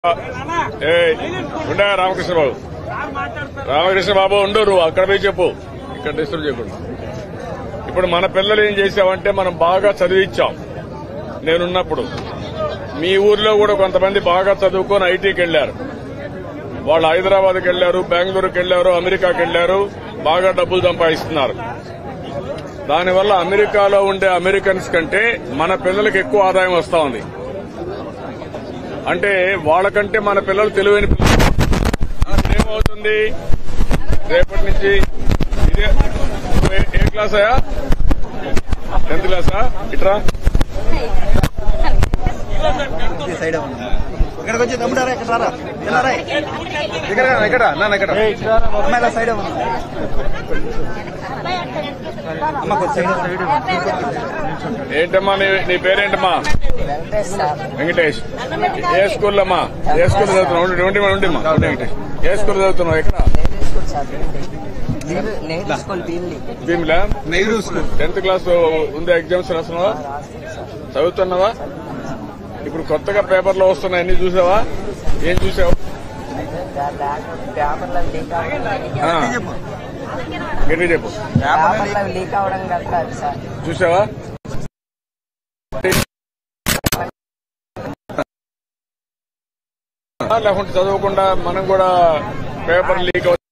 ఏయ్, ఉండే రామకృష్ణ బాబు రామకృష్ణ బాబు ఉండు నువ్వు అక్కడ పోయి చెప్పు ఇక్కడ డిస్టర్బ్ చేయకుండా ఇప్పుడు మన పిల్లలు ఏం చేసామంటే మనం బాగా చదివించాం నేనున్నప్పుడు మీ ఊర్లో కూడా కొంతమంది బాగా చదువుకొని ఐటీకి వెళ్లారు వాళ్ళు హైదరాబాద్కి వెళ్లారు బెంగళూరుకి వెళ్లారు అమెరికాకి వెళ్లారు బాగా డబ్బులు సంపాదిస్తున్నారు దానివల్ల అమెరికాలో ఉండే అమెరికన్స్ కంటే మన పిల్లలకి ఎక్కువ ఆదాయం వస్తా ఉంది అంటే వాళ్ళకంటే మన పిల్లలు తెలివైన పిల్లలు ఇప్పుడు ఏమవుతుంది రేపటి నుంచి ఇదే నువ్వు ఏ- ఏ క్లాస్ అయ్యా టెన్త్ క్లాసా ఇట్రా సైడ్ ఇక్కడికి వచ్చి తమ్ముడారా ఇక్కడ రారా వెళ్ళారా ఇక్కడ రా, ఇక్కడ నాన్న ఇక్కడ అమ్మాయిల సైడ్ అమ్మ కొంచెం సైడ్ ఏంటమ్మా నీ నీ పేరేంటమ్మా వెంకటేష్ సార్ వెంకటేష్ ఏ స్కూల్లో అమ్మా ఏ స్కూల్ చదువుతున్నావు ఉండి ఉండి ఉండి అమ్మా ఉండి వెంకటేష్ ఏ స్కూల్ చదువుతున్నావు ఎక్కడ Nehru school sir Nehru Nehru school Bheemili భీమిలా నెహ్రూ స్కూల్ టెన్త్ క్లాస్ ఉంది ఎగ్జామ్స్ రాస్తున్నావా చదువుతున్నావా ఇప్పుడు కొత్తగా పేపర్లో వస్తున్నాయి అన్ని చూసావా ఏం చూసావు పేపర్లో లీక్ అవ్వడం ఆ, చెప్పు గట్టిగా చెప్పు పేపర్లో లీక్ అవ్వడం కదా సార్ చూసావా లేకుంటే చదవకుండా మనం కూడా పేపర్ లీక్ అవుతుంది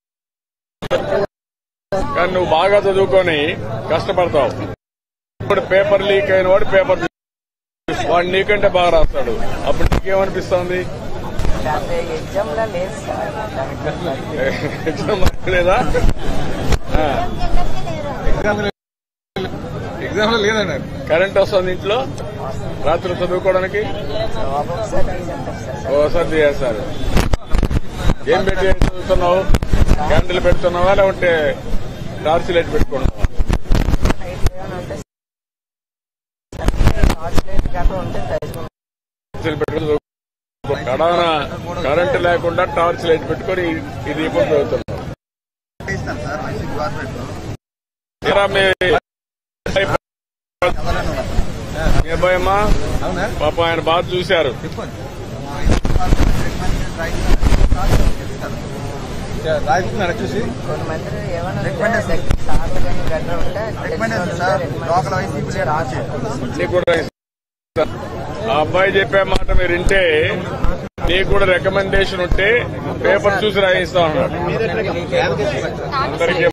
కానీ నువ్వు బాగా చదువుకొని కష్టపడతావు ఇప్పుడు పేపర్ లీక్ అయిన వాడు పేపర్ వాడు నీకంటే బాగా రాస్తాడు అప్పుడు నీకేమనిపిస్తుంది అంటే ఎగ్జామ్ లో లేదు సార్ ఎగ్జామ్ లేదా ఆ, ఎగ్జామ్ లో లేదండి కరెంట్ వస్తుంది ఇంట్లో రాత్రి చదువుకోవడానికి ఒక్కొక్కసారి తీసేస్తారు సార్ ఓసారి చేస్తారు ఏం పెట్టి చదువుతున్నావు క్యాండిల్ పెడుతున్నావా లేకుంటే టార్చ్ లైట్ పెట్టుకుంటున్నావా నైట్ ఏమైనా ఉంటే టార్చ్ లైట్ గట్రా ఉంటే తెలుసుకుంటాం టార్చ్ పెట్టుకుని చదువుకో. కడాన కరెంట్ లేకుండా టార్చ్ లైట్ పెట్టుకొని ఈ దీపం చదువుతున్నావు ఇస్తాను సార్ మంచి గవర్నమెంట్ ఏరా మీ మీ అబ్బాయి అమ్మా అవునా పాప ఆయన బాగా చూశారు చెప్పండి రాయిస్తున్నాడు చూసి కొంతమంది ఏమైనా Recommend ఉంటే సార్లు కానీ గట్రా ఉంటే Recommend తెలిసిన సార్. వాళ్ళు ఉంటే లోకల్ వైసీపీ ఇచ్చే రాస్తారు నీకు కూడా ఇస్తా. ఆ అబ్బాయి చెప్పే మాట మీరు వింటే నీకు కూడా రికమెండేషన్ ఉంటే పేపర్ చూసి రాయిస్తా ఉన్నాడు అందరికీ